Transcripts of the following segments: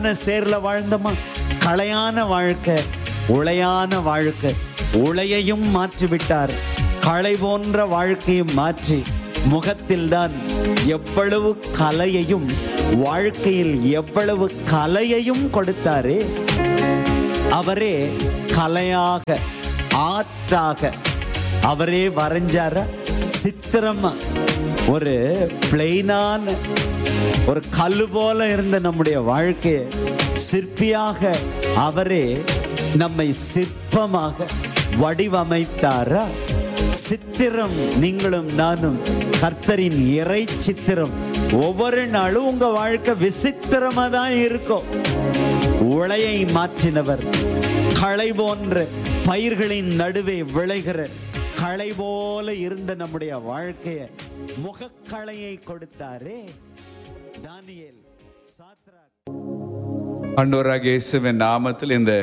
சேர்ல வாழ்ந்தோமா களையான வாழ்க்கை உளையான வாழ்க்கை உளையையும் மாற்றி விட்டார் களை போன்ற வாழ்க்கையும் மாற்றி முகத்தில்தான் எவ்வளவு கலையையும் வாழ்க்கையில் எவ்வளவு கலையையும் கொடுத்தாரே அவரே கலையாக ஆற்றாக அவரே வரைஞ்சார சித்திரமா ஒரு பிளெயினான ஒரு கல்லு போல இருந்த நம்முடைய வாழ்க்கையை சிற்பியாக அவரே நம்மை சிற்பமாக வடிவமைத்தாரா சித்திரம் நீங்களும் நானும் கர்த்தரின் இறை சித்திரம் ஒவ்வொரு நாளும் உங்க வாழ்க்கை விசித்திரமா தான் இருக்கும் உளையை மாற்றினவர் களை போன்ற பயிர்களின் நடுவே விளைகிற களை போல இருந்த நம்முடைய வாழ்க்கைய முகக்களையை கொடுத்தாரே தானியேல் சாத்ரா ஆண்டவராக இயேசுவின் நாமத்தில் இந்த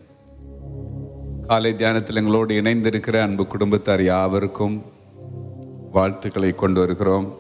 காலை தியானத்தில் எங்களோடு இணைந்திருக்கிற அன்பு குடும்பத்தார் யாவருக்கும் வாழ்த்துக்களை கொண்டு வருகிறோம்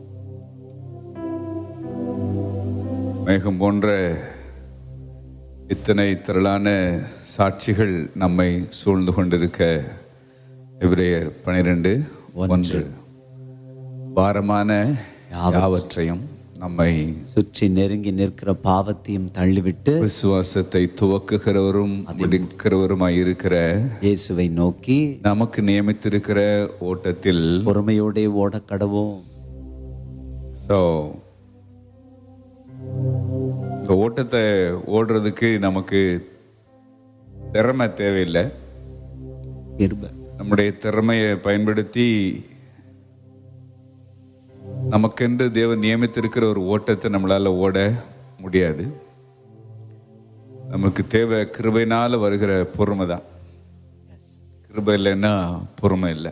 மேகம் போன்ற இத்தனை திரளான சாட்சிகள் நம்மை சூழ்ந்து கொண்டிருக்க எபிரேயர் பனிரெண்டு ஒன்று பாரமான யாவற்றையும் நம்மை சுற்றி நெருங்கி நிற்கிற பாவத்தையும் தள்ளிவிட்டு விசுவாசத்தை துவக்குகிறவரும் முடிக்கிறவருமாய் இருக்கிற இயேசுவை நோக்கி நமக்கு நியமித்திருக்கிற ஓட்டத்தில் பொறுமையோடே ஓட கடவோம் ஸோ இந்த ஓட்டத்தை ஓடுறதுக்கு நமக்கு திறமை தேவையில்லை கிருபை நம்முடைய திறமையை பயன்படுத்தி நமக்கென்று தேவன் நியமித்திருக்கிற ஒரு ஓட்டத்தை நம்மளால ஓட முடியாது நமக்கு தேவை கிருபையினால வருகிற பொறுமை தான் கிருபை இல்லைன்னா பொறுமை இல்லை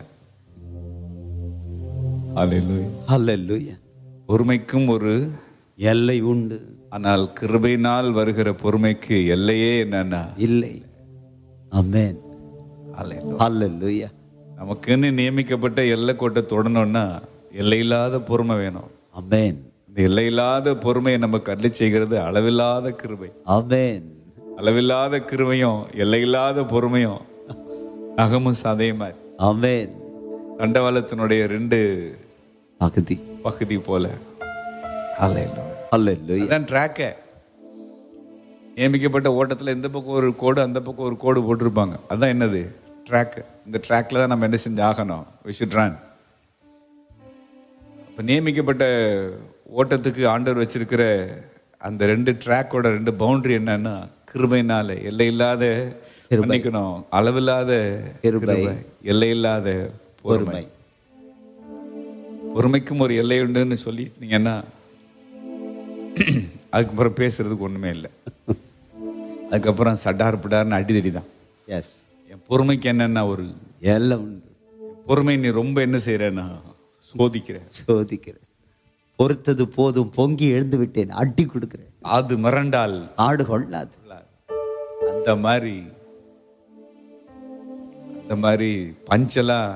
Hallelujah. அல்லேலூயா பொறுமைக்கும் ஒரு எல்லை உண்டு ஆனால் கிருபையினால் வருகிற பொறுமைக்கு எல்லையே என்னன்னா இல்லை அமேன் Hallelujah. அல்லேலூயா நமக்குன்னு நியமிக்கப்பட்ட எல்லை கோட்டை தொடணும்னா எல்லையில்லாத பொறுமை வேணும் அமேன் இந்த எல்லையில்லாத பொறுமையை நமக்கு அள்ளி செய்கிறது அளவில்லாத கிருபை அமேன் அளவில்லாத கிருபையும் எல்லையில்லாத பொறுமையும் நகமும் சதையுமா அமேன் தண்டவாளத்தினுடைய ரெண்டு பகுதி பகுதி போல Hallelujah. அல்லேலூயா அதான் ட்ராக்கை நியமிக்கப்பட்ட ஓட்டத்தில் இந்த பக்கம் ஒரு கோடு அந்த பக்கம் ஒரு கோடு போட்டிருப்பாங்க அதான் என்னது ட்ராக் இந்த ட்ராக்ல தான் நம்ம என்ன செஞ்சு ஆகணும் we should run இப்போ நியமிக்கப்பட்ட ஓட்டத்துக்கு ஆண்டவர் வச்சிருக்கிற அந்த ரெண்டு ட்ராக்கோட ரெண்டு பவுண்டரி என்னன்னா கிருபைனால எல்லையில்லாத மன்னிக்கணும் அளவில்லாத கிருபை. கிருபை, எல்லையில்லாத பொறுமை பொறுமைக்கும் ஒரு எல்லை உண்டுன்னு சொல்லிட்டீங்கன்னா அதுக்கப்புறம் பேசுறதுக்கு ஒண்ணுமே இல்லை அதுக்கப்புறம் சட்டார் பிடார்னு அடிதடி தான் எஸ் என் பொறுமைக்கு என்னன்னா ஒரு எல்லாம் உண்டு பொறுமை நீ ரொம்ப என்ன செய்யறேன்னா சோதிக்கிறேன் சோதிக்கிறேன் பொறுத்தது போதும் பொங்கி எழுந்து விட்டேன் அடி கொடுக்கிறேன் அது மிரண்டால் ஆடு கொள்ளாது அந்த மாதிரி அந்த மாதிரி பஞ்செல்லாம்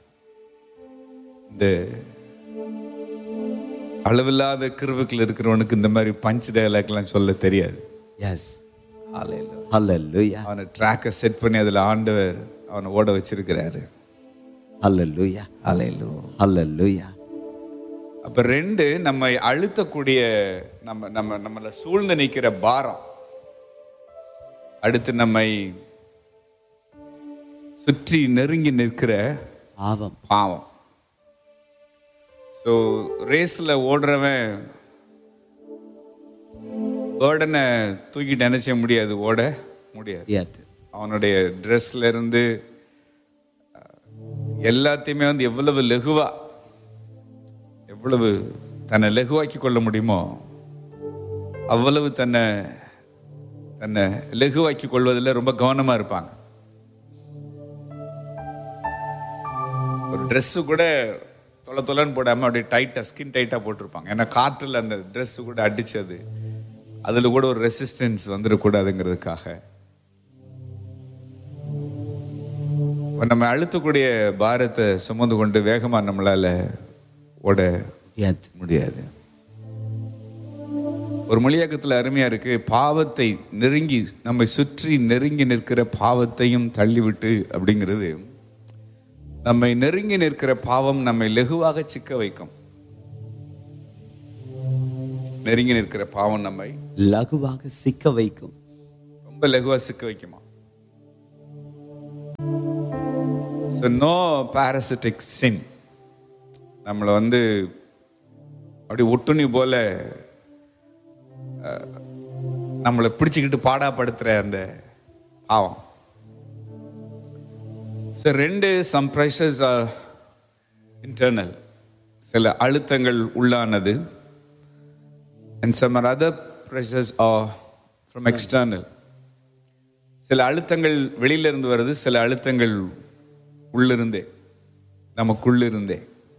இந்த அளவில்லாத கிருவுக்குள்ள இருக்கிறவனுக்கு இந்த மாதிரி பஞ்ச் டயலாக்லாம் சொல்ல தெரியாது எஸ் அல்லேலூயா அவனை ட்ராக்கை செட் பண்ணி அதில் ஆண்டவர் அவனை ஓட வச்சிருக்கிறாரு அல்லேலூயா அல்லேலூயா அப்ப ரெண்டு நம்மை அழுத்தக்கூடிய நம்ம நம்ம நம்மளை சூழ்ந்து நிற்கிற பாரம் அடுத்து நம்மை சுற்றி நெருங்கி நிற்கிற பாவம் பாவம் ஸோ ரேஸில் ஓடுறவன் பேர்டனை தூக்கிட்டு நினைச்ச முடியாது ஓட முடியாது முடியாது அவனுடைய ட்ரெஸ்ல இருந்து அஹ், எல்லாத்தையுமே வந்து எவ்வளவு லெகுவா எவ்வளவு தன்னை லெகுவாக்கி கொள்ள முடியுமோ அவ்வளவு தன்னை தன்னை லெகுவாக்கி கொள்வதில் ரொம்ப கவனமா இருப்பாங்க ஒரு Dress கூட தொலை தொலைன்னு போடாம அப்படியே டைட்டா ஸ்கின் டைட்டா போட்டிருப்பாங்க ஏன்னா காற்றுல அந்த Dress கூட அடிச்சது அதுல கூட ஒரு ரெசிஸ்டன்ஸ் வந்துடக்கூடாதுங்கிறதுக்காக இப்ப நம்ம அழுத்தக்கூடிய பாரத்தை சுமந்து கொண்டு வேகமா நம்மளால ஓட முடியாது முடியாது ஒரு மொழியாக்கத்தில் அருமையா இருக்கு பாவத்தை நெருங்கி நம்மை சுற்றி நெருங்கி நிற்கிற பாவத்தையும் தள்ளிவிட்டு அப்படிங்கிறது நம்மை நெருங்கி நிற்கிற பாவம் நம்மை லெகுவாக சிக்க வைக்கும் நெருங்கி நிற்கிற பாவம் நம்மை லகுவாக சிக்க வைக்கும் ரொம்ப லெகுவா சிக்க வைக்குமா ஸோ நோ பாரசிட்டிக் சின் நம்மளை வந்து அப்படி ஒட்டுணி போல அஹ், நம்மளை பிடிச்சிக்கிட்டு பாடாப்படுத்துற அந்த பாவம் ஸோ ரெண்டு சம் ப்ரெஷர்ஸ் ஆர் இன்டர்னல் சில அழுத்தங்கள் உள்ளானது and some are other pressures are from external சில அழுத்தங்கள் வெளியில இருந்து வருது சில அழுத்தங்கள் உள்ளிருந்தே நமக்குள்ளிருந்தே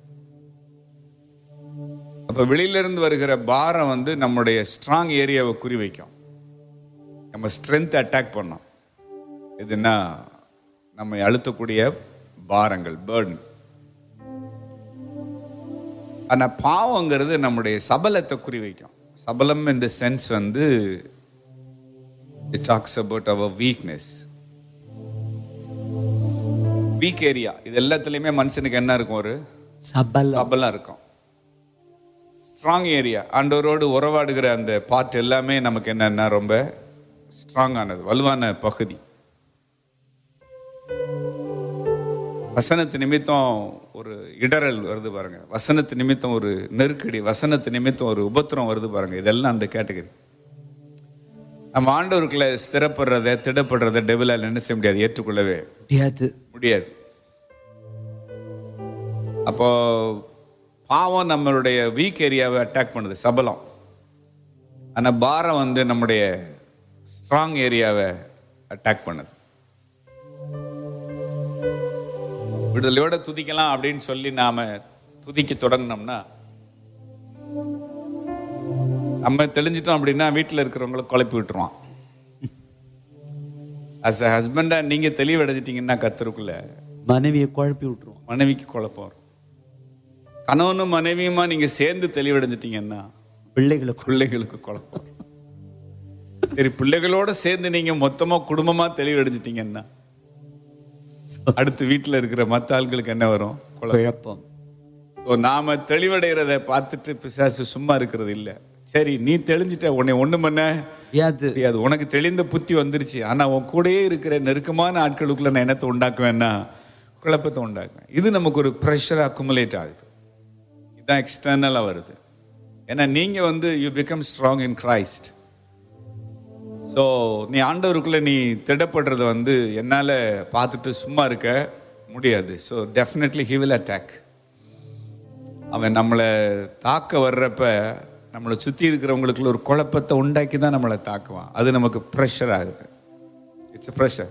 அப்ப வெளியில இருந்து வருகிற பாரம் வந்து நம்முடைய ஸ்ட்ராங் ஏரியாவை குறிவைக்கும் நம்ம ஸ்ட்ரென்த் அட்டாக் பண்ணோம் எதுனா நம்மை அழுத்தக்கூடிய பாரங்கள் பேர்டன் ஆனா பாவங்கிறது நம்முடைய சபலத்தை குறிவைக்கும் சபலம் இந்த சென்ஸ் வந்து it talks about our weakness weak area இது எல்லாத்துலயுமே மனுஷனுக்கு என்ன இருக்கும் ஒரு சபலம் சபலம் இருக்கும் ஸ்ட்ராங் ஏரியா ஆண்டவரோடு உறவாடுகிற அந்த பார்ட் எல்லாமே நமக்கு என்னன்னா ரொம்ப ஸ்ட்ராங் ஆனது வலுவான பகுதி வசனத்து நிமித்தம் ஒரு இடறல் வருது பாருங்க வசனத்து நிமித்தம் ஒரு நெருக்கடி வசனத்து நிமித்தம் ஒரு உபத்திரம் வருது பாருங்க இதெல்லாம் அந்த கேட்டகரி நம்ம ஆண்டவருக்குள்ள ஸ்திரப்படுறத திடப்படுறத டெபிளால் என்ன செய்ய முடியாது ஏற்றுக்கொள்ளவே முடியாது முடியாது அப்போ பாவம் நம்மளுடைய வீக் ஏரியாவை அட்டாக் பண்ணுது சபலம் ஆனா பாரம் வந்து நம்முடைய ஸ்ட்ராங் ஏரியாவை அட்டாக் பண்ணுது விடுதலையோட துதிக்கலாம் அப்படின்னு சொல்லி நாம துதிக்க தொடங்கினோம்னா நம்ம தெளிஞ்சிட்டோம் அப்படின்னா வீட்டில் இருக்கிறவங்கள குழப்பி விட்டுருவான் அஸ் அ ஹஸ்பண்டா நீங்க தெளிவடைஞ்சிட்டீங்கன்னா கத்தருக்குள்ள மனைவியை குழப்பி விட்டுருவோம் மனைவிக்கு குழப்பம் வரும் கணவனும் மனைவியுமா நீங்க சேர்ந்து தெளிவடைஞ்சிட்டீங்கன்னா பிள்ளைகளை பிள்ளைகளுக்கு குழப்பம் வரும். சரி பிள்ளைகளோட சேர்ந்து நீங்க மொத்தமா குடும்பமா தெளிவடைஞ்சிட்டீங்கன்னா அடுத்து வீட்டுல இருக்கிற மத்த ஆட்களுக்கு என்ன வரும் குழப்பம் குழப்பம் So, நாம தெளிவடைகிறத பார்த்துட்டு பிசாசு சும்மா இருக்கிறது இல்ல சரி நீ தெளிஞ்சிட்ட உன்னை ஒண்ணு பண்ண முடியாது முடியாது உனக்கு தெளிந்த புத்தி வந்துருச்சு ஆனா உன் கூடயே இருக்கிற நெருக்கமான ஆட்களுக்குள்ள நான் என்னத்தை உண்டாக்குவேன்னா குழப்பத்தை உண்டாக்குவேன் இது நமக்கு ஒரு ப்ரெஷர் அக்குமுலேட் ஆகுது இதுதான் எக்ஸ்டர்னலாக வருது ஏன்னா நீங்க வந்து you become strong in Christ so நீ ஆண்டவருக்குள்ள நீ திடப்படுறத வந்து என்னால பார்த்துட்டு சும்மா இருக்க முடியாது so definitely he will attack அவன் நம்மளை தாக்க வர்றப்ப நம்மளை சுற்றி இருக்கிறவங்களுக்குள்ள ஒரு குழப்பத்தை உண்டாக்கி தான் நம்மளை தாக்குவான் அது நமக்கு ப்ரெஷர் ஆகுது இட்ஸ் ப்ரெஷர்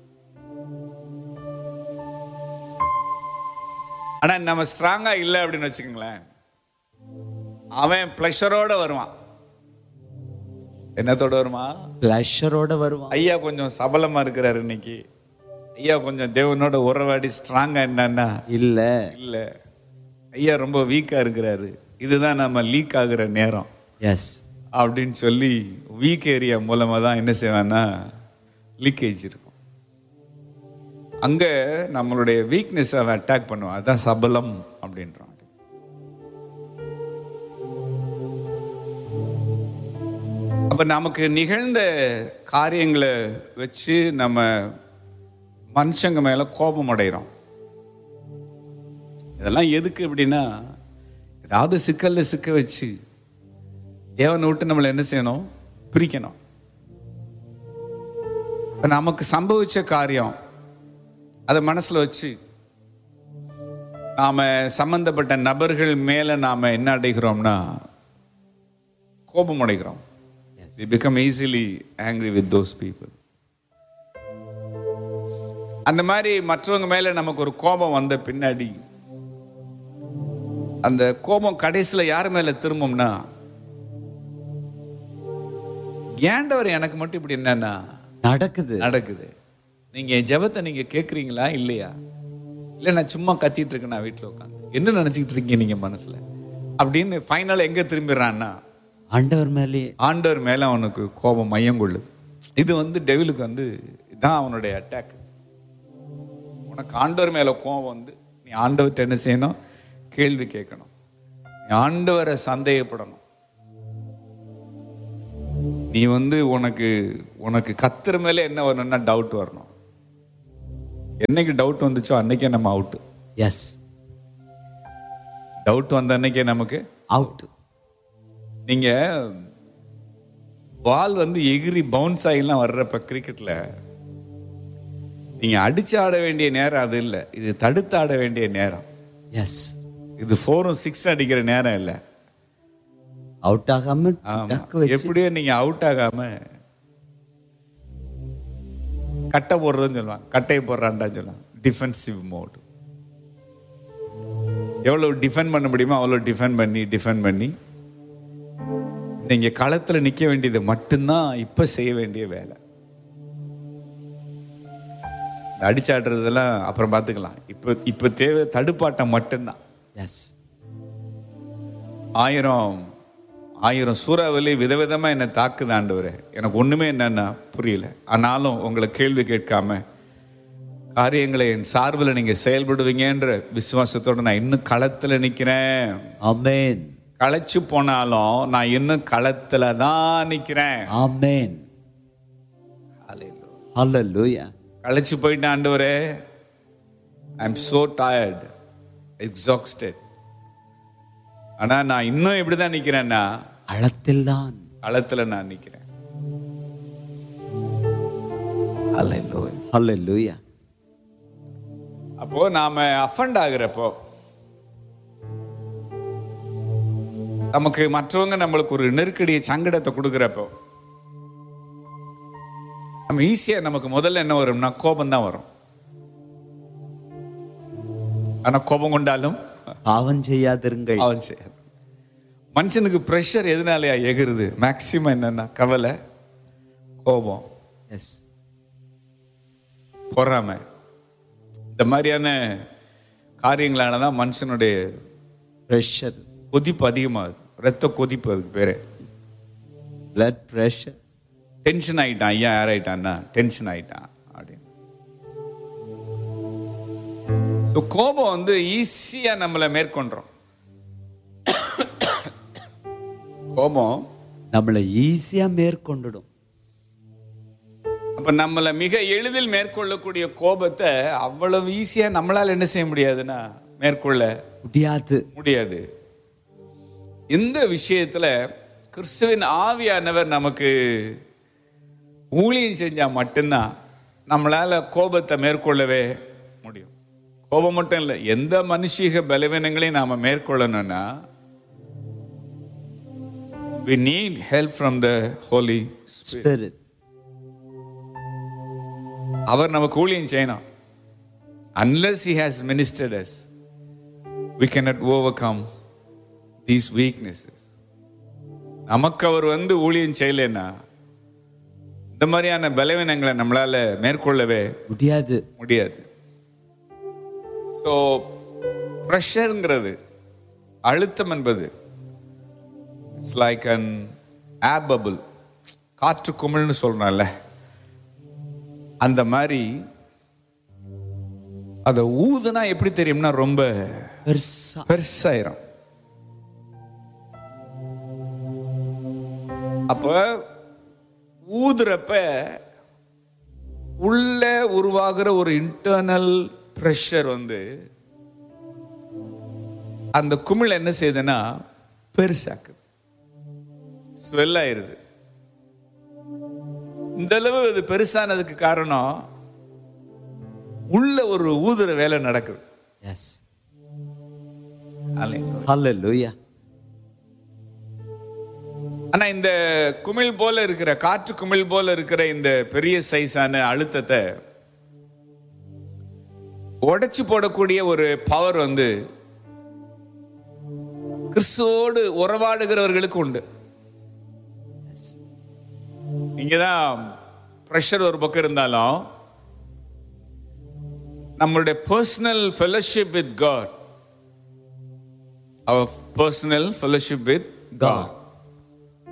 ஆனா நம்ம ஸ்ட்ராங்கா இல்லை அப்படின்னு வச்சுக்கோங்களேன் அவன் ப்ளஷரோட வருவான் என்னத்தோட வருவான் பிளஷரோட வருவான் ஐயா கொஞ்சம் சபலமா இருக்கிறாரு இன்னைக்கு ஐயா கொஞ்சம் தேவனோட உறவாடி ஸ்ட்ராங்கா என்னன்னா இல்ல இல்ல ஐயா ரொம்ப வீக்கா இருக்கிறாரு இதுதான் நம்ம லீக் ஆகுற நேரம் எஸ் அப்படின்னு சொல்லி வீக் ஏரியா மூலமா தான் என்ன செய்வான்னா லீக்கேஜ் இருக்கும் அங்க நம்மளுடைய வீக்னஸ் அவன் அட்டாக் பண்ணுவான் அதான் சபலம் அப்படின்றான் அப்ப நமக்கு நிகழ்ந்த காரியங்களை வச்சு நம்ம மனுஷங்க மேல கோபம் அடைகிறோம் இதெல்லாம் எதுக்கு அப்படின்னா ஏதாவது சிக்கல்ல சிக்க வச்சு தேவனை விட்டு நம்மளை என்ன செய்யணும் பிரிக்கணும் இப்ப நமக்கு சம்பவிச்ச காரியம் அதை மனசுல வச்சு நாம சம்பந்தப்பட்ட நபர்கள் மேல நாம என்ன அடைகிறோம்னா கோபம் அடைகிறோம் we become easily angry with those people அந்த மாதிரி மற்றவங்க மேல நமக்கு ஒரு கோபம் வந்த பின்னாடி அந்த கோபம் கடைசியில் யார் மேல திரும்பும்னா ஏண்டவர் எனக்கு மட்டும் இப்படி என்னன்னா நடக்குது நடக்குது நீங்க என் ஜெபத்தை நீங்க கேட்குறீங்களா இல்லையா இல்லை நான் சும்மா கத்திட்டு இருக்கேன் நான் வீட்டில் உட்காந்து என்ன நினைச்சிட்டு இருக்கீங்க நீங்க மனசுல அப்படின்னு ஃபைனல் எங்க திரும்பிடுறான்னா ஆண்டவர் மேலே ஆண்டவர் மேல அவனுக்கு கோபம் மையம் கொள்ளுது இது வந்து டெவிலுக்கு வந்து இதான் அவனுடைய அட்டாக் உனக்கு ஆண்டவர் மேல கோபம் வந்து நீ ஆண்டவர்கிட்ட என்ன செய்யணும் கேள்வி கேட்கணும் நீ ஆண்டவரை சந்தேகப்படணும் நீ வந்து உனக்கு உனக்கு கத்துற மேல என்ன வரணும்னா டவுட் வரணும் என்னைக்கு டவுட் வந்துச்சோ அன்னைக்கே நம்ம அவுட்டு எஸ் டவுட் வந்த அன்னைக்கே நமக்கு அவுட் நீங்க பால் வந்து எகிரி பவுன்ஸ் ஆகிலாம் வர்றப்ப கிரிக்கெட்ல நீங்க அடிச்சு ஆட வேண்டிய நேரம் அது இல்லை இது தடுத்து ஆட வேண்டிய நேரம் எஸ் இது ஃபோரும் சிக்ஸ் அடிக்கிற நேரம் இல்லை அவுட் ஆகாம ஆமா. டக்கு வச்சு எப்படியோ நீங்க அவுட் ஆகாம கட்டை போடுறதுன்னு சொல்லுவாங்க கட்டையை போடுறான்டான்னு சொல்லுவாங்க டிஃபென்சிவ் மோட் எவ்வளவு டிஃபெண்ட் பண்ண முடியுமோ அவ்வளோ டிஃபெண்ட் பண்ணி டிஃபெண்ட் பண்ணி நீங்க களத்துல நிக்க வேண்டியது மட்டும்தான் இப்ப செய்ய வேண்டிய வேலை இந்த அடிச்சாடுறதெல்லாம் அப்புறம் பார்த்துக்கலாம் இப்ப இப்ப தேவை தடுப்பாட்டம் மட்டும்தான் எஸ் ஆயிரம் ஆயிரம் சூறாவளி விதவிதமா என்னை தாக்குது ஆண்டவரே எனக்கு ஒண்ணுமே என்னன்னா புரியல ஆனாலும் உங்களை கேள்வி கேட்காம காரியங்களை என் சார்பில் நீங்க செயல்படுவீங்கன்ற விசுவாசத்தோட நான் இன்னும் களத்துல நிக்கிறேன் ஆமென் களைச்சு போனாலும் நான் இன்னும் களத்துல தான் நிக்கிறேன் ஆமென் ஹalleluya களைச்சு போயிட்டேன் ஆண்டவரே I am so tired exhausted ஆனா நான் இன்னும் எப்படிதான் நிக்கிறேன்னா அளத்தில் தான் களத்துல நான் நிக்கிறேன் Hallelujah. ஹalleluya அப்போ நாம அஃபண்ட் ஆகுறப்போ நமக்கு மற்றவங்க நம்மளுக்கு ஒரு நெருக்கடியை சங்கடத்தை கொடுக்குறப்போ நம்ம ஈஸியா நமக்கு முதல்ல என்ன வரும்னா கோபம் தான் வரும் ஆனா கோபம் கொண்டாலும் பாவம் செய்யாதிருங்கள் அவன் செய்யாது மனுஷனுக்கு ப்ரெஷர் எதனாலயா எகுறுது மேக்சிமம் என்னன்னா கவலை கோபம் எஸ் பொறாமை இந்த மாதிரியான காரியங்களால தான் மனுஷனுடைய பிரஷர் கொதிப்பு அதிகமாகுது ரத்த கொதிப்பு அதுக்கு பேரு blood pressure டென்ஷன் ஆயிட்டான் ஐயா யார் ஆயிட்டான்னா டென்ஷன் ஆயிட்டான் அப்படின்னு ஸோ கோபம் வந்து ஈஸியா நம்மளை மேற்கொண்டுரும் கோபம் நம்மளை ஈஸியா மேற்கொண்டுடும் அப்ப நம்மளை மிக எளிதில் மேற்கொள்ளக்கூடிய கோபத்தை அவ்வளவு ஈஸியா நம்மளால என்ன செய்ய முடியாதுன்னா மேற்கொள்ள முடியாது முடியாது இந்த விஷயத்துல கிறிஸ்துவின் ஆவியானவர் நமக்கு ஊழியம் செஞ்சா மட்டும்தான் நம்மளால கோபத்தை மேற்கொள்ளவே முடியும் கோபம் மட்டும் இல்லை எந்த மனுஷீக பலவீனங்களையும் நாம மேற்கொள்ளணும்னா we need help from the holy spirit spirit அவர் நமக்கு ஊழியம் செய்யணும் unless he has ministered us we cannot overcome these weaknesses நமக்கு அவர் வந்து ஊழியம் செய்யலைன்னா இந்த மாதிரியான பலவீனங்களை நம்மளால மேற்கொள்ளவே முடியாது முடியாது ஸோ ப்ரெஷருங்கிறது அழுத்தம் என்பது இட்ஸ் லைக் அன் ஆபபிள் காற்று குமிழ்னு சொல்றோம்ல அந்த மாதிரி அதை ஊதுனா எப்படி தெரியும்னா ரொம்ப பெருசா பெருசாயிரும் அப்ப ஊதுறப்ப உள்ள உருவாகிற ஒரு இன்டர்னல் ப்ரெஷர் வந்து அந்த குமிழ் என்ன செய்யுதுன்னா பெருசாக்குது ஸ்வெல் ஆயிருது இந்த அளவு அது பெருசானதுக்கு காரணம் உள்ள ஒரு ஊதுற வேலை நடக்குது எஸ் Hallelujah. ஹalleluya ஆனா இந்த குமிழ் போல இருக்கிற காற்று குமிழ் போல இருக்கிற இந்த பெரிய சைஸான அழுத்தத்தை உடைச்சு போடக்கூடிய ஒரு பவர் வந்து கிறிஸ்துவோடு உறவாடுகிறவர்களுக்கு உண்டு இங்கதான் ப்ரெஷர் ஒரு பக்கம் இருந்தாலும் நம்மளுடைய personal fellowship with God our personal fellowship with God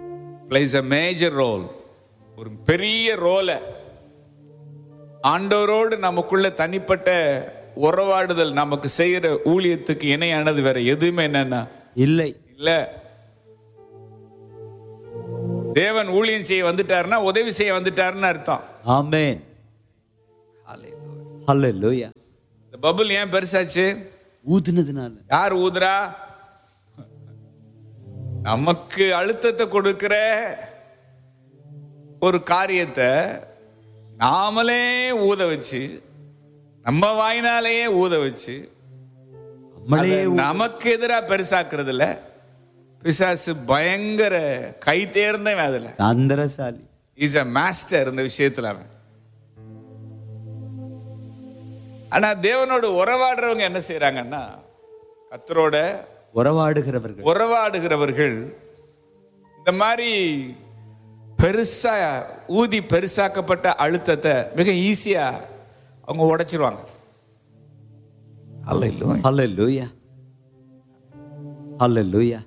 plays a major role ஒரு பெரிய ரோலை ஆண்டவரோடு நமக்குள்ள தனிப்பட்ட உறவாடுதல் நமக்கு செய்யற ஊழியத்துக்கு இணையானது வேற எதுவுமே என்னன்னா இல்லை இல்ல தேவன் ஊழியம் செய்ய வந்துட்டாருன்னா உதவி செய்ய வந்துட்டாருன்னு அர்த்தம் ஆமென் ஹalleluya இந்த பபுள் ஏன் பெருசாச்சு ஊதுனதுனால யார் ஊதுறா நமக்கு அழுத்தத்தை கொடுக்கிற ஒரு காரியத்தை நாமளே ஊத வச்சு நம்ம வாயினாலேயே ஊத வச்சு நம்மளே அதை நமக்கு எதிராக பெருசாக்குறது இல்ல பிசாசு பயங்கர கை தேர்ந்தவன் அதுல தந்திரசாலி இஸ் அ மாஸ்டர் இந்த விஷயத்துல அவன் ஆனா தேவனோடு உறவாடுறவங்க என்ன செய்றாங்கன்னா கத்தரோட உறவாடுகிறவர்கள் உறவாடுகிறவர்கள் இந்த மாதிரி பெருசா ஊதி பெருசாக்கப்பட்ட அழுத்தத்தை மிக ஈஸியா அவங்க உடைச்சிருவாங்க அல்ல ஹalleluya ஹalleluya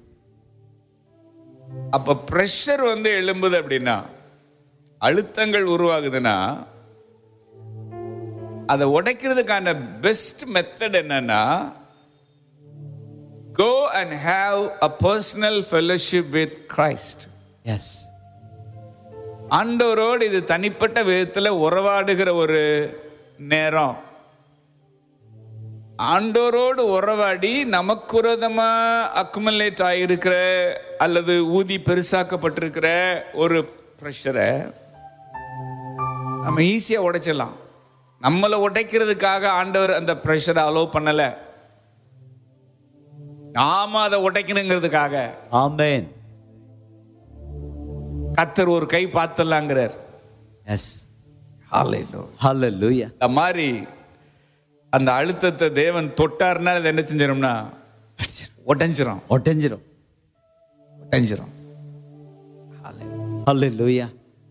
அப்ப பிரஷர் வந்து எழும்புது அப்படின்னா அழுத்தங்கள் உருவாகுதுன்னா அதை உடைக்கிறதுக்கான பெஸ்ட் மெத்தட் என்னன்னா go and have a personal fellowship with Christ yes ஆண்டவரோடு இது தனிப்பட்ட விதத்துல உறவாடுகிற ஒரு நேரம் ஆண்டோரோடு உறவாடி நமக்கு விரோதமா அக்குமலேட் ஆகியிருக்கிற அல்லது ஊதி பெருசாக்கப்பட்டிருக்கிற ஒரு ப்ரெஷரை நம்ம ஈஸியா உடைச்சிடலாம் நம்மளை உடைக்கிறதுக்காக ஆண்டவர் அந்த ப்ரெஷரை அலோவ் பண்ணல நாம அதை உடைக்கணுங்கிறதுக்காக ஆமென் கத்தர் ஒரு கை பார்த்துடலாங்கிறார் எஸ் ஹalleluya அந்த மாதிரி அந்த அழுத்தத்தை தேவன் தொட்டார்னா அது என்ன செஞ்சிடும்னா உடைஞ்சிரும் ஒட்டஞ்சிரும் உடைஞ்சிரும் ஹalleluya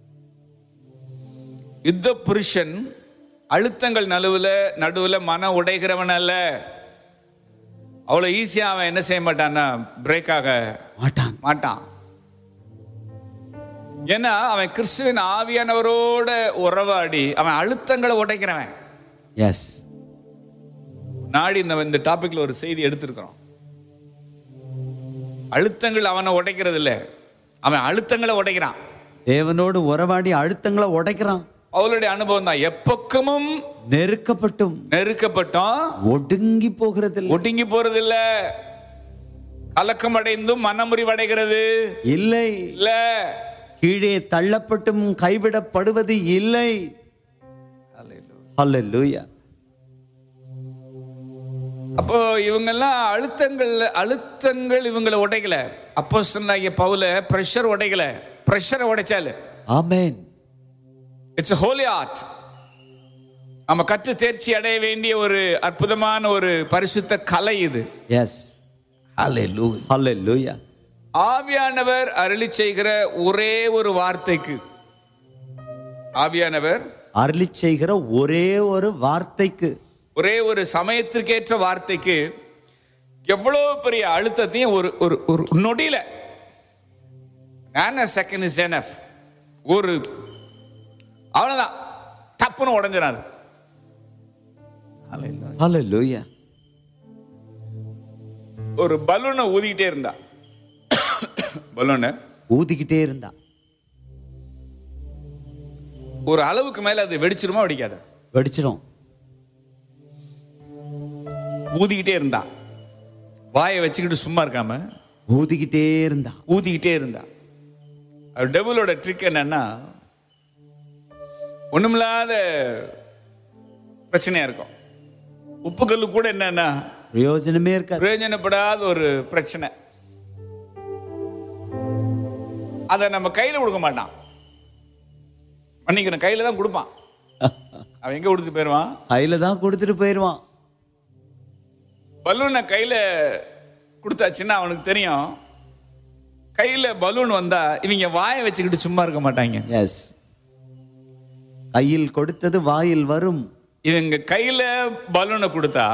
யுத்த புருஷன் அழுத்தங்கள் நடுவுல நடுவுல மன உடைகிறவன் அல்ல அவ்வளவு ஈஸியா அவன் என்ன செய்ய மாட்டான்னா பிரேக் ஆக மாட்டான் மாட்டான் ஏன்னா அவன் கிறிஸ்துவின் ஆவியானவரோட உறவாடி அவன் அழுத்தங்களை உடைக்கிறவன் எஸ் நாடி இந்த இந்த டாபிக்ல ஒரு செய்தி எடுத்திருக்கிறோம் அழுத்தங்கள் அவனை உடைக்கிறது இல்ல அவன் அழுத்தங்களை உடைக்கிறான் தேவனோடு உறவாடி அழுத்தங்களை உடைக்கிறான் அவளுடைய அனுபவம் தான் எப்பக்கமும் நெருக்கப்பட்டும் நெருக்கப்பட்டோம் ஒடுங்கி போகிறதில்லை ஒடுங்கி போறது இல்ல கலக்கம் அடைந்தும் மனமுறிவடைகிறது இல்லை இல்ல கீழே தள்ளப்பட்டும் கைவிடப்படுவது இல்லை ஹalleluya அப்போ இவங்கெல்லாம் அழுத்தங்கள் அழுத்தங்கள் இவங்களை உடைக்கல அப்போ சொன்னாங்க பவுல பிரஷர் உடைக்கல பிரஷரை உடைச்சாலு ஆமென் இட்ஸ் ஹோலி ஆர்ட் நம்ம கற்று தேர்ச்சி அடைய வேண்டிய ஒரு அற்புதமான ஒரு பரிசுத்த கலை இது எஸ் ஹalleluya ஆவியானவர் அருளி செய்கிற ஒரே ஒரு வார்த்தைக்கு ஆவியானவர் அருளி செய்கிற ஒரே ஒரு வார்த்தைக்கு ஒரே ஒரு சமயத்திற்கேற்ற வார்த்தைக்கு எவ்வளவு பெரிய அழுத்தத்தையும் ஒரு ஒரு ஒரு நொடியில செகண்ட் இஸ் எனஃப் ஒரு அவ்வளவுதான் டப்புன்னு உடஞ்சிடாது ஹalleluya ஒரு பலூனை ஊதிக்கிட்டே இருந்தா பலூனை ஊதிக்கிட்டே இருந்தா ஒரு அளவுக்கு மேல அது வெடிச்சிருமா வெடிக்காத வெடிச்சிடும் ஊதிக்கிட்டே இருந்தா வாயை வச்சுக்கிட்டு சும்மா இருக்காம ஊதிக்கிட்டே இருந்தா ஊதிக்கிட்டே இருந்தா அது டெபிளோட ட்ரிக் என்னன்னா ஒண்ணுமில்லாத பிரச்சனையா இருக்கும் உப்புக்கல்லு கூட என்னன்னா பிரயோஜனமே இருக்காது பிரயோஜனப்படாத ஒரு பிரச்சனை அதை நம்ம கையில கொடுக்க மாட்டான் மன்னிக்கணும் கையில தான் கொடுப்பான் அவன் எங்க கொடுத்து போயிடுவான் கையில தான் கொடுத்துட்டு போயிடுவான் பலூனை கையில கொடுத்தாச்சுன்னா அவனுக்கு தெரியும் கையில பலூன் வந்தா இவங்க வாயை வச்சுக்கிட்டு சும்மா இருக்க மாட்டாங்க எஸ் கையில் கொடுத்தது வாயில் வரும் இவங்க கையில பலூனை கொடுத்தா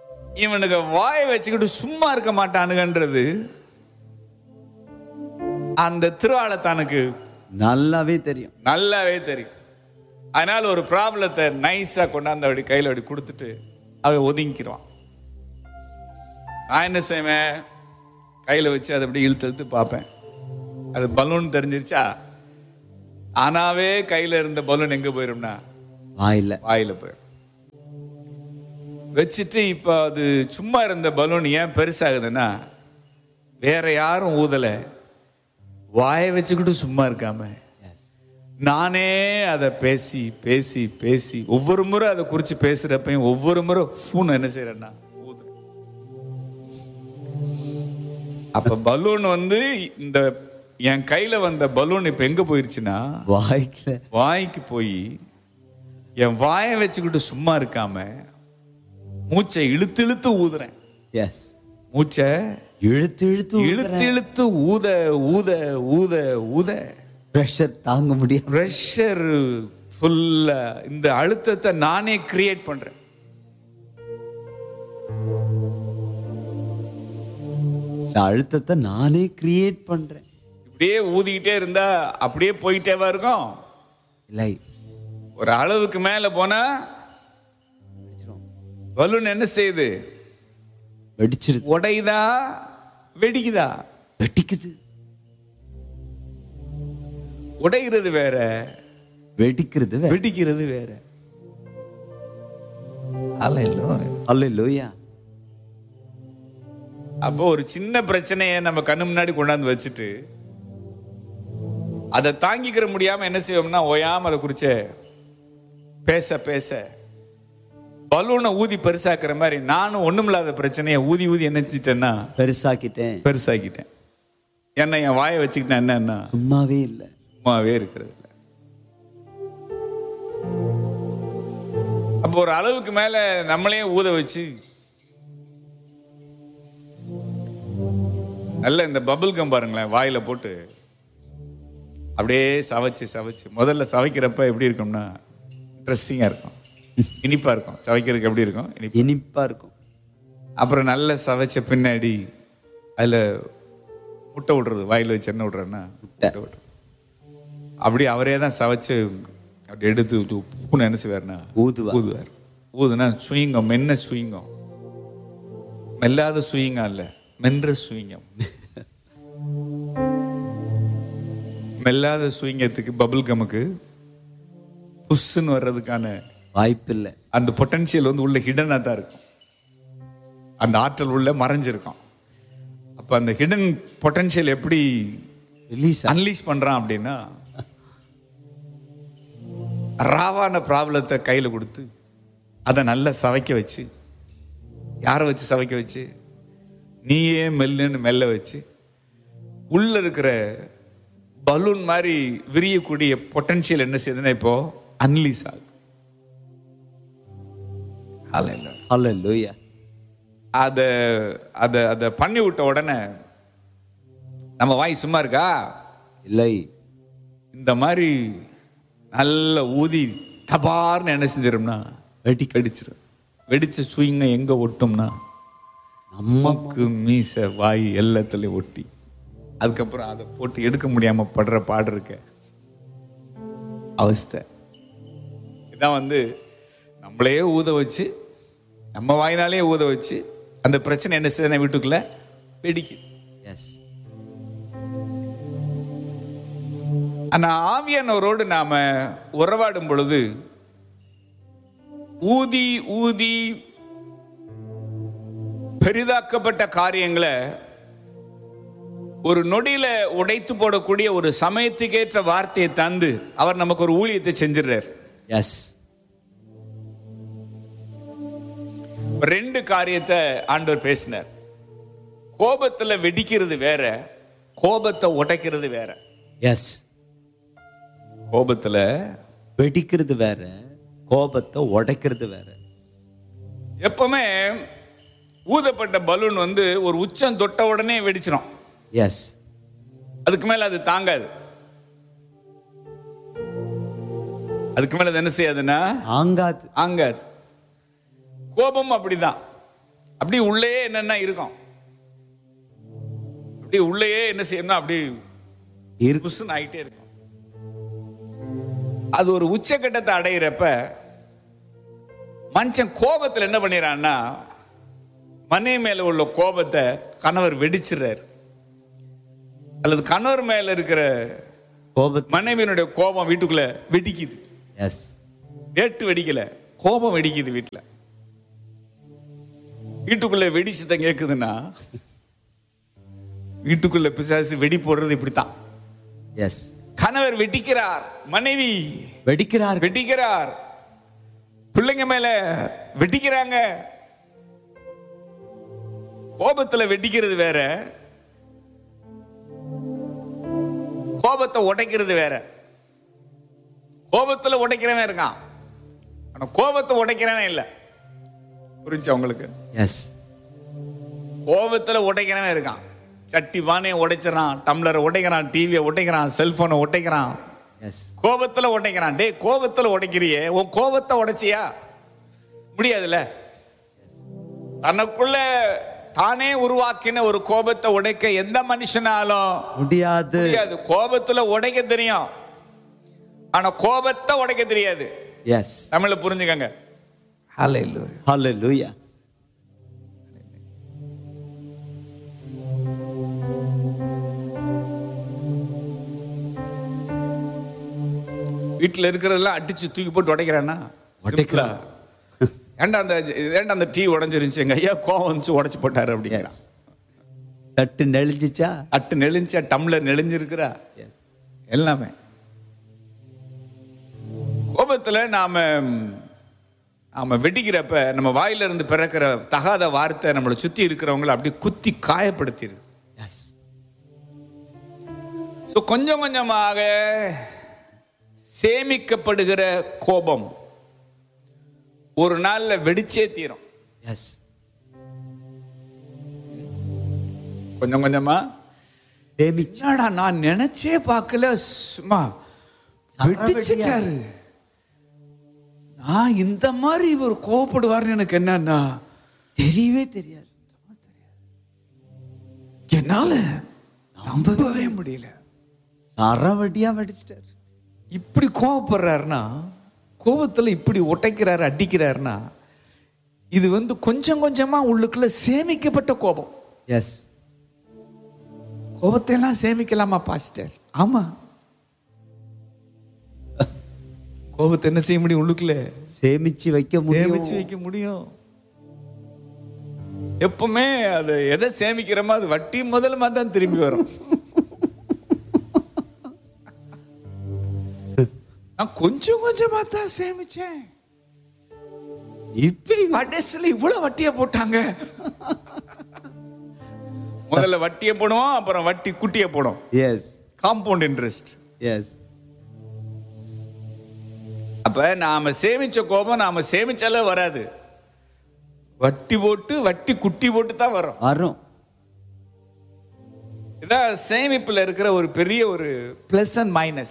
இவனுக்கு வாயை வச்சுக்கிட்டு சும்மா இருக்க மாட்டானுங்கன்றது அந்த திருவாளத்தானுக்கு நல்லாவே தெரியும் நல்லாவே தெரியும் அதனால ஒரு ப்ராப்ளத்தை நைஸா கொண்டாந்து அப்படி கையில அப்படி கொடுத்துட்டு அவன் ஒதுங்கிக்கிறான் நான் என்ன செய்வேன் கையில வச்சு அதை அப்படி இழுத்து இழுத்து பார்ப்பேன் அது பலூன் தெரிஞ்சிருச்சா ஆனாவே கையில இருந்த பலூன் எங்க போயிரும்னா வாயில வாயில போயிடும் வச்சுட்டு இப்போ அது சும்மா இருந்த பலூன் ஏன் பெருசாகுதுன்னா வேற யாரும் ஊதல வாயை வச்சுக்கிட்டு சும்மா இருக்காம எஸ் நானே அதை பேசி பேசி பேசி ஒவ்வொரு முறை அதை குறித்து பேசுறப்பையும் ஒவ்வொரு முறை ஃபோன் என்ன செய்யறேன்னா ஊதுறேன் அப்ப பலூன் வந்து இந்த என் கையில வந்த பலூன் இப்ப எங்க போயிருச்சுன்னா வாய்க்கல வாய்க்கு போய் என் வாயை வச்சுக்கிட்டு சும்மா இருக்காம மூச்சை இழுத்து இழுத்து ஊதுறேன் எஸ் மூச்சை இழுத்து இழுத்து இழுத்து இழுத்து ஊத ஊத ஊத ஊத ப்ரெஷர் தாங்க முடியாது ப்ரெஷர் ஃபுல்லா இந்த அழுத்தத்தை நானே கிரியேட் பண்றேன் இந்த அழுத்தத்தை நானே கிரியேட் பண்றேன் இப்படியே ஊதிக்கிட்டே இருந்தா அப்படியே போயிட்டேவா இருக்கும் இல்லை ஒரு அளவுக்கு மேல போனா பலூன் என்ன செய்யுது வெடிச்சிருது உடையுதா வெடிக்குதா வெடிக்குது உடைகிறது வேற வெடிக்கிறது வேற. வெடிக்கிறது வேற அல்லேலூயா அப்போ ஒரு சின்ன பிரச்சனையை நம்ம கண்ணு முன்னாடி கொண்டாந்து வச்சுட்டு அதை தாங்கிக்கிற முடியாம என்ன செய்வோம்னா ஓயாம அதை குறிச்ச பேச பேச பலூனை ஊதி பெருசாக்குற மாதிரி நானும் ஒண்ணுமில்லாத பிரச்சனையை ஊதி ஊதி என்ன செஞ்சிட்டேன்னா பெருசாக்கிட்டேன் பெருசாக்கிட்டேன் என்ன என் வாயை வச்சுக்கிட்டேன் என்னன்னா சும்மாவே இல்லை சும்மாவே இருக்கிறது இல்ல அப்போ ஒரு அளவுக்கு மேல நம்மளே ஊத வச்சு நல்ல இந்த பபிள் கம் பாருங்களேன் வாயில போட்டு அப்படியே சவைச்சு சவைச்சு முதல்ல சவைக்கிறப்ப எப்படி இருக்கும்னா இன்ட்ரெஸ்டிங்கா இருக்கும் இனிப்பா இருக்கும் சவைக்கிறதுக்கு எப்படி இருக்கும் இனிப்பு இனிப்பா இருக்கும் அப்புறம் நல்ல சவைச்ச பின்னாடி அதுல முட்டை விடுறது வாயில வச்சு என்ன விடுறேன்னா முட்டை. முட்டை விடுறது அப்படி அவரே தான் சவைச்சு அப்படி எடுத்து உப்புன்னு என்ன செய்வார்னா ஊதுவார். ஊதுவார் ஊதுனா சுயிங்கம் மென்ன சுயிங்கம் மெல்லாத சுயிங்கம் இல்ல மென்ற சுயிங்கம் மெல்லாத சுயிங்கத்துக்கு பபிள் கமுக்கு புஷ்ஷுன்னு வர்றதுக்கான வாய்ப்பு இல்லை அந்த பொட்டன்ஷியல் வந்து உள்ள ஹிடனாக தான் இருக்கும் அந்த ஆற்றல் உள்ள மறைஞ்சிருக்கும் அப்போ அந்த ஹிடன் பொட்டன்ஷியல் எப்படி ரிலீஸ் அன்லீஷ் பண்றான் அப்படின்னா ராவான ப்ராப்ளத்தை கையில் கொடுத்து அதை நல்லா சவைக்க வச்சு யாரை வச்சு சவைக்க வச்சு நீயே மெல்லுன்னு மெல்ல வச்சு உள்ள இருக்கிற பலூன் மாதிரி விரியக்கூடிய பொட்டன்ஷியல் என்ன செய்யுதுன்னா இப்போ அன்லீஸ் ஆகுது Hallelujah. அல்லேலூயா அதை அதை அதை பண்ணி விட்ட உடனே நம்ம வாய் சும்மா இருக்கா இல்லை இந்த மாதிரி நல்ல ஊதி தபார்னு என்ன செஞ்சிரும்னா வெடி வெடிச்சிரும் வெடிச்ச சுயிங்க எங்க ஒட்டும்னா நம்ம மூக்கு மீசை வாய் எல்லாத்துலயும் ஒட்டி அதுக்கப்புறம் அதை போட்டு எடுக்க முடியாம படுற பாடு இருக்க அவஸ்தை இதான் வந்து நம்மளே ஊத வச்சு நம்ம வாயினாலே ஊத வச்சு அந்த பிரச்சனை என்ன செய்யுதுன்னா வீட்டுக்குள்ள வெடிக்குது எஸ் ஆனா ஆவியானவரோடு நாம உறவாடும் பொழுது ஊதி ஊதி பெரிதாக்கப்பட்ட காரியங்களை ஒரு நொடியில உடைத்து போடக்கூடிய ஒரு சமயத்துக்கேற்ற வார்த்தையை தந்து அவர் நமக்கு ஒரு ஊழியத்தை செஞ்சிடுறார் எஸ் ரெண்டு காரியத்தை ஆண்டவர் பேசினார் கோபத்துல வெடிக்கிறது வேற கோபத்தை உடைக்கிறது வேற எஸ் கோபத்துல வெடிக்கிறது வேற கோபத்தை உடைக்கிறது வேற எப்பவுமே ஊதப்பட்ட பலூன் வந்து ஒரு உச்சம் தொட்ட உடனே வெடிச்சிடும் எஸ் அதுக்கு மேல அது தாங்காது அதுக்கு மேல அது என்ன செய்யாதுன்னா ஆங்காது ஆங்காது கோபம் அப்படிதான் அப்படி உள்ளே என்னென்ன இருக்கும் அப்படி உள்ளேயே என்ன செய்யணும்னா அப்படி இருக்கு புசுன்னு ஆயிட்டே இருக்கும் அது ஒரு உச்சக்கட்டத்தை அடையிறப்ப மனுஷன் கோபத்துல என்ன பண்ணிடுறான்னா மனைவி மேல உள்ள கோபத்தை கணவர் வெடிச்சிடுறாரு அல்லது கணவர் மேல இருக்கிற கோபத்து மனைவியினுடைய கோபம் வீட்டுக்குள்ள வெடிக்குது எஸ் வேட்டு வெடிக்கல கோபம் வெடிக்குது வீட்டுல வீட்டுக்குள்ள வெடிச்சுதான் கேக்குதுன்னா வீட்டுக்குள்ள பிசாசு வெடி போடுறது இப்படித்தான் எஸ் கணவர் வெடிக்கிறார் மனைவி வெடிக்கிறார்கள் வெடிக்கிறார் பிள்ளைங்க மேல வெடிக்கிறாங்க கோபத்துல வெடிக்கிறது வேற கோபத்தை உடைக்கிறது வேற கோபத்துல உடைக்கிறவன் இருக்கான் ஆனா கோபத்தை உடைக்கிறவன் இல்ல புரிஞ்சா உங்களுக்கு எஸ் கோபத்துல உடைக்கிறவன் இருக்கான் சட்டி பானையை உடைச்சிடறான் டம்ளரை உடைக்கிறான் டிவியை உடைக்கிறான் செல்போனை உடைக்கிறான் எஸ் கோபத்துல உடைக்கிறான் டேய் கோபத்துல உடைக்கிறியே உன் கோபத்தை உடைச்சியா முடியாதுல்ல தனக்குள்ள தானே உருவாக்கின ஒரு கோபத்தை உடைக்க எந்த மனுஷனாலும் முடியாது முடியாது கோபத்துல உடைக்க தெரியும் ஆனா கோபத்தை உடைக்க தெரியாது எஸ் தமிழ்ல புரிஞ்சுக்கங்க ஹalleluya வீட்டுல இருக்கிறதெல்லாம் அடிச்சு தூக்கி போட்டு உடைக்கிறானா உடைக்கிறான். ஏன்டா அந்த ஏன்டா அந்த டீ உடைஞ்சிருந்துச்சு எங்க ஐயா கோவம் வந்துச்சு உடைச்சு போட்டாரு அப்படிங்கிறான் தட்டு நெளிஞ்சிச்சா அட்டு நெளிஞ்சா டம்ளர் நெளிஞ்சிருக்கிறா எஸ் எல்லாமே கோபத்துல நாம நாம வெடிக்கிறப்ப நம்ம வாயில இருந்து பிறக்கிற தகாத வார்த்தை நம்மளை சுத்தி இருக்கிறவங்கள அப்படியே குத்தி காயப்படுத்திடுது எஸ் ஸோ கொஞ்சம் கொஞ்சமாக சேமிக்கப்படுகிற கோபம் ஒரு நாள்ல வெடிச்சே தீரும் எஸ் கொஞ்சம் கொஞ்சமா சேமிச்சு என்னடா நான் நினைச்சே பார்க்கல சும்மா வெடிச்சிட்டாரு நான் இந்த மாதிரி இவர் கோவப்படுவார்னு எனக்கு என்னன்னா தெரியவே தெரியாது என்னால நம்பவே முடியல சரவடியா வெடிச்சிட்டாரு இப்படி கோவப்படுறாருன்னா கோபத்துல இப்படி உடைக்கிறாரு அடிக்கிறாருன்னா இது வந்து கொஞ்சம் கொஞ்சமா உள்ளுக்குள்ள சேமிக்கப்பட்ட கோபம் எஸ் கோபத்தை எல்லாம் சேமிக்கலாமா பாஸ்டர் ஆமா கோபத்தை என்ன செய்ய முடியும் உள்ளுக்குள்ள சேமிச்சு வைக்க சேமிச்சு முடியும் வைக்க முடியும் எப்பவுமே அது எதை சேமிக்கிறோமோ அது வட்டி முதல்ல தான் திரும்பி வரும் நான் கொஞ்சம் கொஞ்சமா தான் சேமிச்சேன் இப்படி கடைசியில் இவ்வளவு வட்டியை போட்டாங்க முதல்ல வட்டியை போடுவோம் அப்புறம் வட்டி குட்டியை போடும் எஸ் காம்பவுண்ட் இன்ட்ரெஸ்ட் எஸ் அப்ப நாம சேமிச்ச கோபம் நாம சேமிச்சாலே வராது வட்டி போட்டு வட்டி குட்டி போட்டு தான் வரும் வரும் இதான் சேமிப்புல இருக்கிற ஒரு பெரிய ஒரு plus and minus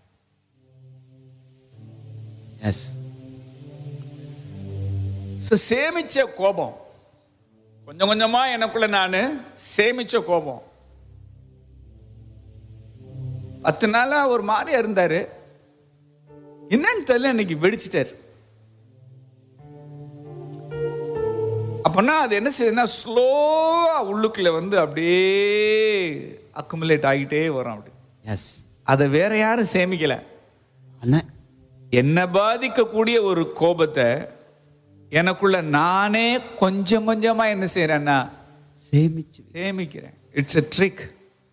yes so சேமிச்ச கோபம் கொஞ்சம் கொஞ்சமா எனக்குள்ள நான் சேமிச்ச கோபம் பத்து நாளா ஒரு மாதிரியா இருந்தாரு என்னன்னு தெரியல இன்னைக்கு வெடிச்சிட்டாரு அப்பனா அது என்ன செய்யுதுன்னா ஸ்லோவா உள்ளுக்குள்ள வந்து அப்படியே அக்குமுலேட் ஆகிட்டே வரும் அப்படி எஸ் அதை வேற யாரும் சேமிக்கல அண்ணா என்ன பாதிக்கக்கூடிய ஒரு கோபத்தை எனக்குள்ள நானே கொஞ்சம் கொஞ்சமா என்ன செய்யறேன்னா சேமிச்சு சேமிக்கிறேன் it's a trick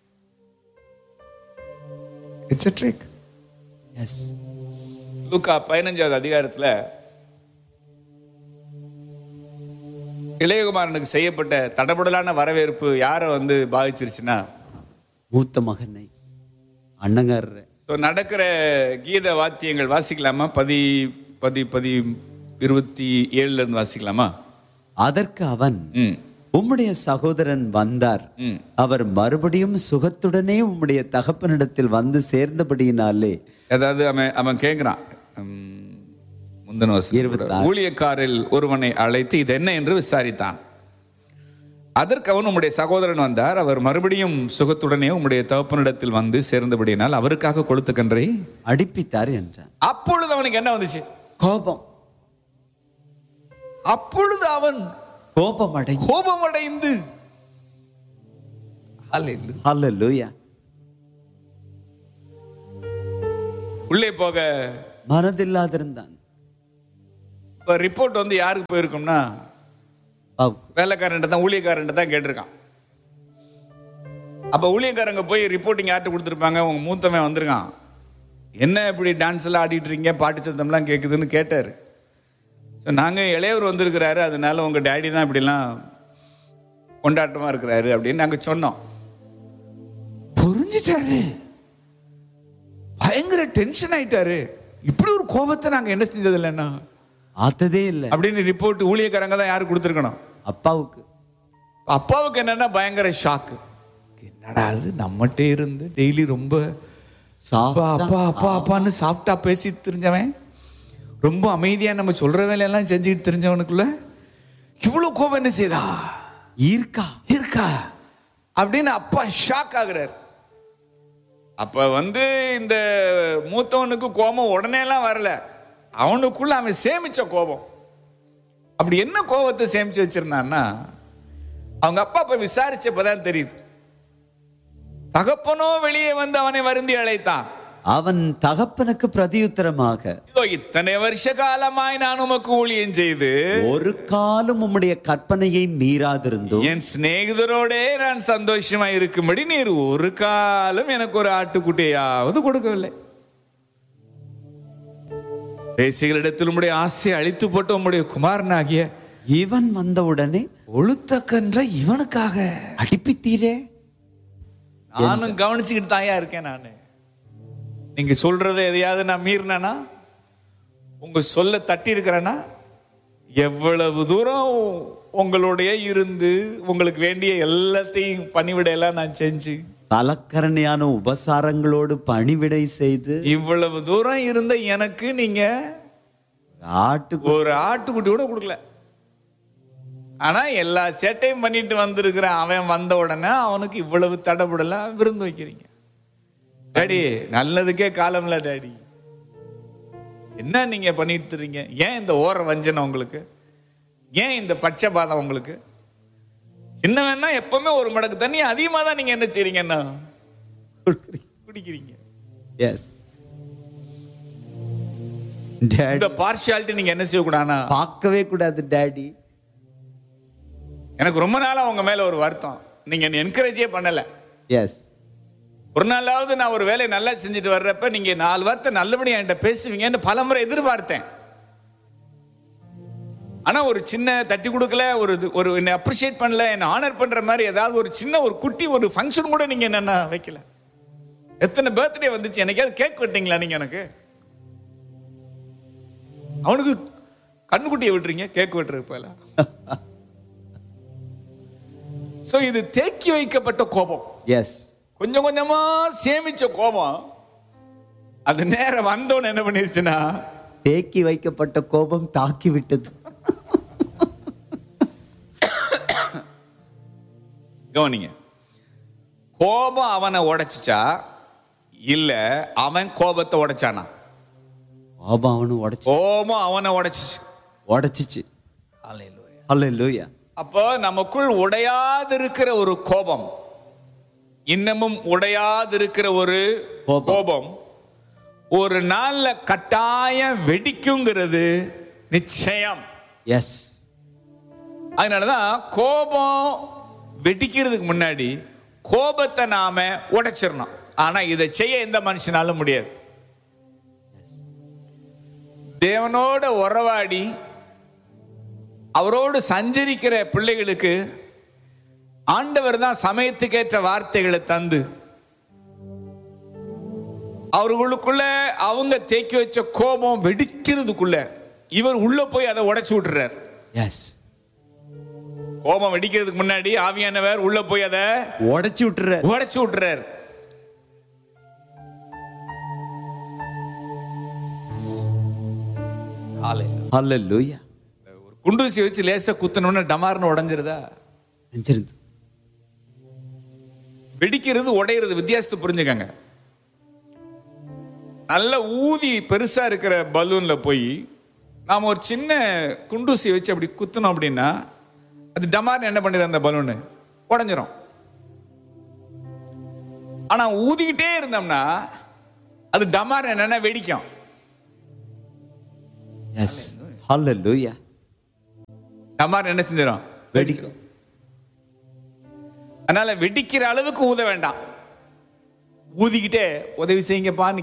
it's a trick yes லூக்கா பதினஞ்சாவது அதிகாரத்துல இளையகுமாரனுக்கு செய்யப்பட்ட தடபுடலான வரவேற்பு யாரை வந்து பாதிச்சிருச்சுன்னா மூத்த மகனை அண்ணங்காரர் ஸோ நடக்கிற கீத வாத்தியங்கள் வாசிக்கலாமா பதி பதி பதி இருபத்தி ஏழுல இருந்து வாசிக்கலாமா அதற்கு அவன் ம் உம்முடைய சகோதரன் வந்தார் ம் அவர் மறுபடியும் சுகத்துடனே உம்முடைய தகப்பனிடத்தில் வந்து சேர்ந்தபடியினாலே அதாவது அவன் அவன் கேட்குறான் முந்தன வசனம் இருபத்தி கூட. ஊழியக்காரில் ஒருவனை அழைத்து இது என்ன என்று விசாரித்தான் அதற்கு அவன் உம்முடைய சகோதரன் வந்தார் அவர் மறுபடியும் சுகத்துடனே உம்முடைய தகப்பனிடத்தில் வந்து சேர்ந்தபடியினால் அவருக்காக கொளுத்த கன்றை அடிப்பித்தார் என்றான் அப்பொழுது அவனுக்கு என்ன வந்துச்சு கோபம் அப்பொழுது அவன் கோபம் அடை கோபமடைந்து ஹalleluya உள்ளே போக மனதில்லாதிருந்தான் இப்போ ரிப்போர்ட் வந்து யாருக்கு போயிருக்கும்னா பாவ். வேலைக்காரன்ட்ட தான் ஊழியக்காரன்ட்ட தான் கேட்டிருக்கான் அப்போ ஊழியக்காரங்க போய் ரிப்போர்ட்டிங் யார்கிட்ட கொடுத்துருப்பாங்க உங்க மூத்தவன் வந்திருக்கான் என்ன இப்படி டான்ஸ் எல்லாம் ஆடிட்டு இருக்கீங்க பாட்டு சத்தம்லாம் கேட்குதுன்னு கேட்டார் ஸோ நாங்கள் இளையவர் வந்திருக்கிறாரு அதனால உங்கள் டேடி தான் இப்படிலாம் கொண்டாட்டமாக இருக்கிறாரு அப்படின்னு நாங்கள் சொன்னோம் புரிஞ்சுட்டாரு பயங்கர டென்ஷன் ஆயிட்டாரு இப்படி ஒரு கோபத்தை நாங்கள் என்ன செஞ்சது இல்லைன்னா ஆத்ததே இல்லை அப்படின்னு ரிப்போர்ட் ஊழியக்காரங்க தான் யாரு கொடுத்துருக்கணும் அப்பாவுக்கு அப்பாவுக்கு என்னன்னா பயங்கர ஷாக்கு என்னடா அது நம்மகிட்டே இருந்து டெய்லி ரொம்ப அப்பா அப்பா அப்பா அப்பான்னு சாஃப்டா பேசிட்டு தெரிஞ்சவன் ரொம்ப அமைதியா நம்ம சொல்ற வேலையெல்லாம் செஞ்சுக்கிட்டு தெரிஞ்சவனுக்குள்ள இவ்வளவு கோபம் என்ன செய்தா ஈர்க்கா இருக்கா அப்படின்னு அப்பா ஷாக் ஆகுறாரு அப்ப வந்து இந்த மூத்தவனுக்கு கோபம் உடனே எல்லாம் வரல அவனுக்குள்ள அவன் சேமிச்ச கோபம் அப்படி என்ன கோபத்தை சேமிச்சு வச்சிருந்தான்னா அவங்க அப்பா போய் விசாரிச்சப்பதான் தெரியுது தகப்பனோ வெளியே வந்து அவனை வருந்தி அழைத்தான் அவன் தகப்பனுக்கு பிரதியுத்தரமாக இதோ இத்தனை வருஷ காலமாய் நான் உமக்கு ஊழியம் செய்து ஒரு காலம் உம்முடைய கற்பனையை மீறாதிருந்தோம் என் சிநேகிதரோடே நான் சந்தோஷமா இருக்கும்படி நீர் ஒரு காலம் எனக்கு ஒரு ஆட்டுக்குட்டியாவது கொடுக்கவில்லை பேசிகளிடத்தில் உம்முடைய ஆசை அழித்து போட்டு உம்முடைய குமாரனாகிய இவன் வந்தவுடனே ஒழுத்தக்கன்ற இவனுக்காக அடிப்பித்தீரே நானும் கவனிச்சுக்கிட்டு தாயா இருக்கேன் நானு நீங்க சொல்றதை எதையாவது நான் மீறினேனா உங்க சொல்ல தட்டி இருக்கிறேன்னா எவ்வளவு தூரம் உங்களுடைய இருந்து உங்களுக்கு வேண்டிய எல்லாத்தையும் பணிவிட எல்லாம் நான் செஞ்சு சலக்கரணையான உபசாரங்களோடு பணிவிடை செய்து இவ்வளவு தூரம் இருந்த எனக்கு நீங்க ஆட்டு ஒரு ஆட்டுக்குட்டி கூட கொடுக்கல ஆனா எல்லா சேட்டையும் பண்ணிட்டு வந்திருக்கிற அவன் வந்த உடனே அவனுக்கு இவ்வளவு தடபுடல விருந்து வைக்கிறீங்க டாடி நல்லதுக்கே காலம் இல்ல டாடி என்ன நீங்க பண்ணிட்டு இருக்கீங்க ஏன் இந்த ஓர வஞ்சனை உங்களுக்கு ஏன் இந்த பட்சபாதம் உங்களுக்கு சின்னவன்னா எப்பவுமே ஒரு மடக்கு தண்ணி அதிகமா தான் நீங்க என்ன செய்றீங்கன்னா குடிக்கிறீங்க எஸ் டேடி இந்த பார்ஷியாலிட்டி நீங்க என்ன செய்யக்கூடாதுன்னா பார்க்கவே கூடாது டேடி எனக்கு ரொம்ப நாளா உங்க மேல ஒரு வருத்தம் நீங்க என்கரேஜே பண்ணல எஸ் ஒரு நாளாவது நான் ஒரு வேலையை நல்லா செஞ்சுட்டு வர்றப்ப நீங்க நாலு வார்த்தை நல்லபடியா என்கிட்ட பேசுவீங்கன்னு பலமுறை எதிர்பார்த்தேன் ஆனா ஒரு சின்ன தட்டி கொடுக்கல ஒரு இது- ஒரு என்னை அப்ரிஷியேட் பண்ணல என்னை ஆனர் பண்ற மாதிரி ஏதாவது ஒரு சின்ன ஒரு குட்டி ஒரு ஃபங்க்ஷன் கூட நீங்க என்னென்ன வைக்கல எத்தனை பர்த்டே வந்துச்சு எனக்காவது கேக் வெட்டிங்களா நீங்க எனக்கு அவனுக்கு கண்ணுக்குட்டியை விட்டுறீங்க கேக் வெட்டுறதுக்கு போல சோ இது தேக்கி வைக்கப்பட்ட கோபம் எஸ் கொஞ்சம் கொஞ்சமா சேமிச்ச கோபம் அது நேரம் வந்தோன்னு என்ன பண்ணிருச்சுன்னா தேக்கி வைக்கப்பட்ட கோபம் தாக்கி விட்டது கவனிங்க கோபம் அவனை உடைச்சிச்சா இல்ல அவன் கோபத்தை உடைச்சானா கோபம் அவனு உடைச்சு கோபம் அவனை உடைச்சிச்சு உடைச்சிச்சு அல்லேலூயா அப்போ நமக்குள் உடையாதிருக்கிற ஒரு கோபம் இன்னமும் உடையாதிருக்கிற ஒரு கோபம். கோபம் ஒரு நாள்ல கட்டாயம் வெடிக்குங்கிறது நிச்சயம் எஸ் அதனாலதான் கோபம் வெடிக்கிறதுக்கு முன்னாடி கோபத்தை நாம உடைச்சிடணும் ஆனா இதை செய்ய எந்த மனுஷனாலும் முடியாது தேவனோட உறவாடி அவரோடு சஞ்சரிக்கிற பிள்ளைகளுக்கு ஆண்டவர் தான் சமயத்துக்கேற்ற வார்த்தைகளை தந்து அவர்களுக்குள்ள அவங்க தேக்கி வச்ச கோபம் வெடிக்கிறதுக்குள்ள இவர் உள்ள போய் அதை உடைச்சு விட்டுறார் எஸ் கோபம் வெடிக்கிறதுக்கு முன்னாடி ஆவியானவர் உள்ள போய் அதை உடைச்சு விட்டுற உடைச்சு விட்டுறார் அல்லேலூயா ஒரு குண்டூசி வச்சு லேசா குத்தணும்னு டமார்னு உடைஞ்சிருதா நெஞ்சிருந்து வெடிக்கிறது உடையிறது வித்தியாசத்தை புரிஞ்சுக்கங்க நல்ல ஊதி பெருசா இருக்கிற பலூன்ல போய் நாம ஒரு சின்ன குண்டூசி வச்சு அப்படி குத்தணும் அப்படின்னா அது டமார்னு என்ன பண்ணிடும் அந்த பலூனு உடஞ்சிரும் ஆனா ஊதிக்கிட்டே இருந்தோம்னா அது டமார் என்னன்னா வெடிக்கும் எஸ் ஹalleluya டமார் என்ன செஞ்சிடும் வெடிக்கும் அதனால வெடிக்கிற அளவுக்கு ஊத வேண்டாம் ஊதிக்கிட்டே உதவி செய்யுங்கப்பான்னு